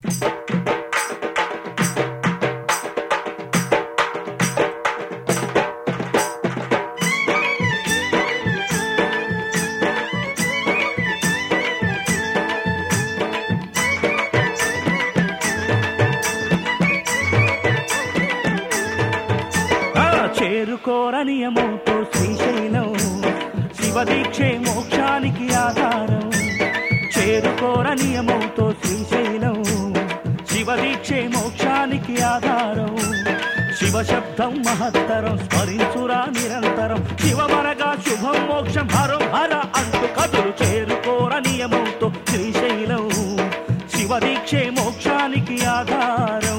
ఆ చేరుకోర నియమంతో శ్రీశైలం శివదీక్షే మోక్షానికి ఆధారం చేరుకోర నియమంతో శ్రీశైలం శివదీక్షే మోక్షానికి ఆధారం శివశబ్దం మహత్తరం స్మరించురా నిరంతరం శివమనగా శుభం మోక్షం హరం హర అంటూ కదులు చేరుకోర నియమంతో శ్రీశైలం శివదీక్షే మోక్షానికి ఆధారం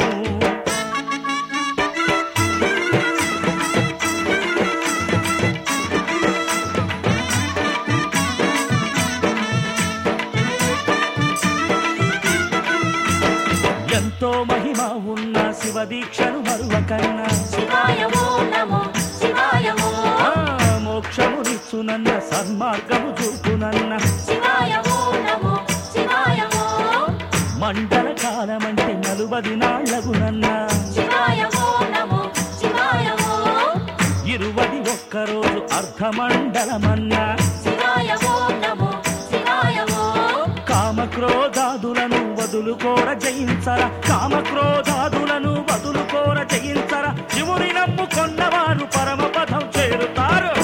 ఎంతో మహిమ ఉన్న శివ దీక్షను మరువకన్నా శివాయ ఓ నమో శివాయ ఓ ఆ, మోక్షమునిచ్చునన్న సన్మార్గము చూపునన్న శివాయ ఓ నమో శివాయ ఓ మండల కాలమంటే నలుబది నాళ్లగునన్న శివాయ ఓ నమో శివాయ ఓ ఇరువది ఒక్కరోజు అర్ధమండలమన్నా శివాయ ఓ నమో శివాయ ఓ కామక్రోధాదులను వదులుకోర జయించర కామక్రోధాదులను వదులుకోర జయించర శివుని నమ్ముకొన్నవారు పరమపదం చేరుతారు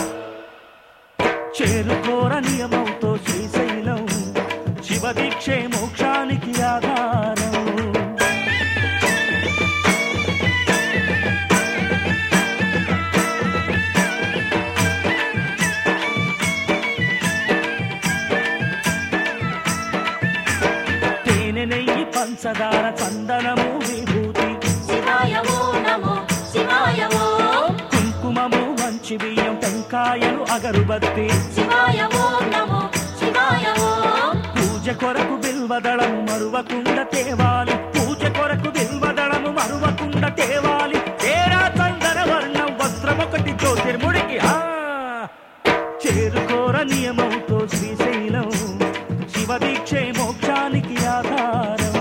చేరుకోర నియమంతో శ్రీశైలం శివదీక్షే మోక్షానికి ఆధారం తేనె నెయ్యి పంచదార చందనము విభూతి శివాయ ఓ నమో శివాయ ఓ కుంకుమము మంచి బియ్యం టెంకాయలు అగరుబత్తి శివాయ ఓ నమో శివాయ ఓ పూజ కొరకు బిల్వదళము మరువకుండ తేవాలి పూజ కొరకు బిల్వదళము మరువకుండ తేవాలి తేరా చందన వర్ణం వస్త్రమొకటి జ్యోతిర్ముడికి ఆ చేరుకోర నియమంతో శ్రీశైలం శివదీక్షే మోక్షానికి ఆధారం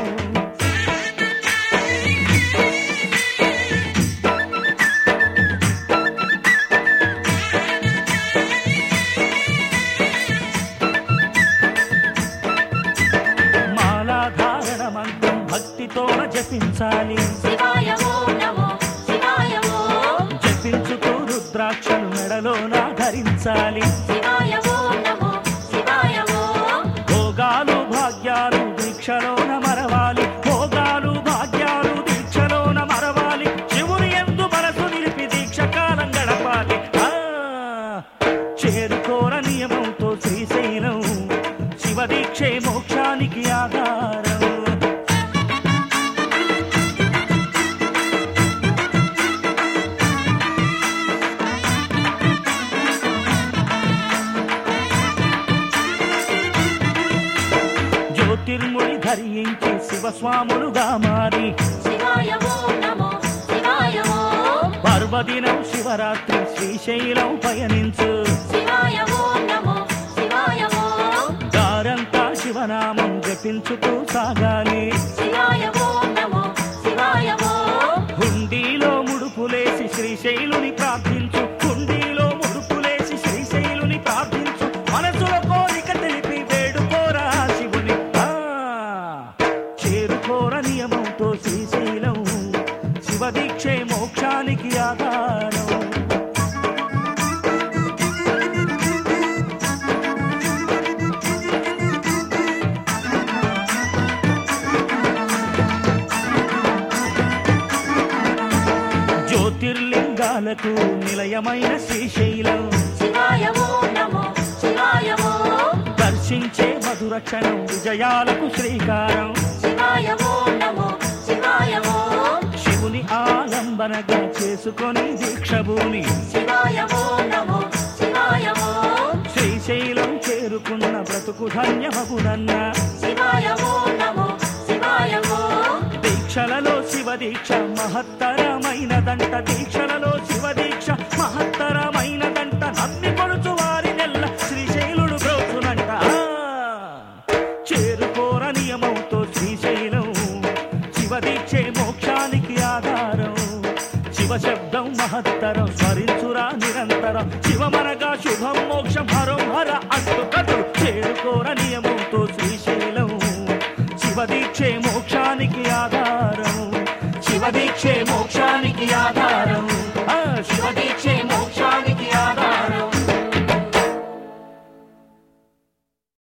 మాలాధారణ మంత్రం భక్తితోన జపించాలి శివాయ ఓ నమో శివాయ ఓ జపించుతూ రుద్రాక్షలు మెడలోన ధరించాలి శివాయ ఓ నమో శివాయ ఓ భోగాలు భాగ్యాలు దీక్షలోన మరవాలి భోగాలు భాగ్యాలు దీక్షలోన మరవాలి శివుని ఎందు మనసు నిలిపి దీక్ష కాలం గడపాలి ఆ! చేరుకోర నియమంతో శ్రీశైలం శివ దీక్షే మోక్షానికి ఆధారం జ్యోతిర్ముని ధరించి శివస్వాములుగా మారి శివాయ ఓ నమో శివాయ ఓ పర్వదినం శివరాత్రి శ్రీశైలం పయనించు శివాయ ఓ నమో శివాయ ఓ దారంతా శివనామం జపించుతూ సాగాలి శివాయ ఓ నమో శివాయ ఓ హుండీలో ముడుపులేసి శ్రీశైలుని ప్రార్థించు హుండీలో ముడుపులేసి శ్రీశైలుని ప్రార్థించు మనసులో కోరిక తెలిపి వేడుకోరా శివుని ఆ! చేరుకోర నియమంతో శ్రీశైలం శివదీక్షే మోక్షానికి ఆధారం జ్యోతిర్లింగాలకు నిలయమైన శ్రీశైలం శివాయ ఓ నమో శివాయ ఓ దర్శించే మధుర క్షణం విజయాలకు శ్రీకారం శివాయ ఓ నమో శివాయ ఓ శివుని ఆలంబనగా చేసుకొని దీక్షభూమి శివాయ ఓ నమో శివాయ ఓ శ్రీశైలం చేరుకున్న బ్రతుకు ధన్యమగునన్న శివాయ ఓ నమో శివాయ ఓ దీక్షలలో శివ దీక్ష మహత్తరమైనదంట దీక్షలలో శివ దీక్ష మహత్తరమైనదంట నమ్మి కొడుచు వారి నెల్ల శ్రీశైలుడు బ్రోచునంట ఆ! చేరుకోర నియమంతో శ్రీశైలం మహత్తరం స్మరించురా నిరంతరం శివమనగా శుభం మోక్షం హరం హర అష్టు కథలు చేరుకోర నియమంతో శ్రీశైలం శివదీక్షే మోక్షానికి ఆధారం శివదీక్షే మోక్షానికి ఆధారం